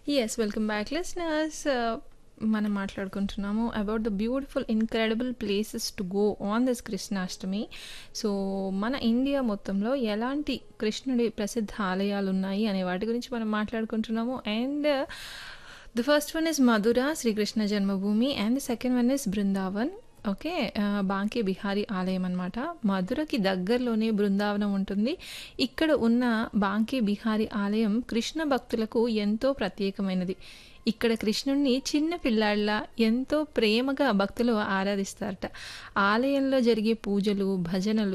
Yes. Welcome back listeners. మనం మాట్లాడుకుంటున్నాము about the beautiful incredible places to go on this Krishnashtami. So, మన India మొత్తంలో ఎలాంటి కృష్ణుడి ప్రసిద్ధ ఆలయాలున్నాయి అనే వాటి గురించి మనం మాట్లాడుకుంటున్నాము. And the first one is Mathura Shri Krishna Janmabhoomi and the second one is Vrindavan. Okay. Ah, Banke Bihari ఆలయం అనమాట. మధురకి దగ్గరలోనే బృందావనం ఉంటుంది. ఇక్కడ ఉన్న బాంకే బిహారీ ఆలయం కృష్ణ భక్తులకు ఎంతో ప్రత్యేకమైనది. ఇక్కడ కృష్ణుడిని చిన్న పిల్లాడిలా ఎంతో ప్రేమగా భక్తులు ఆరాధిస్తారట. ఆలయంలో జరిగే పూజలు, భజనలు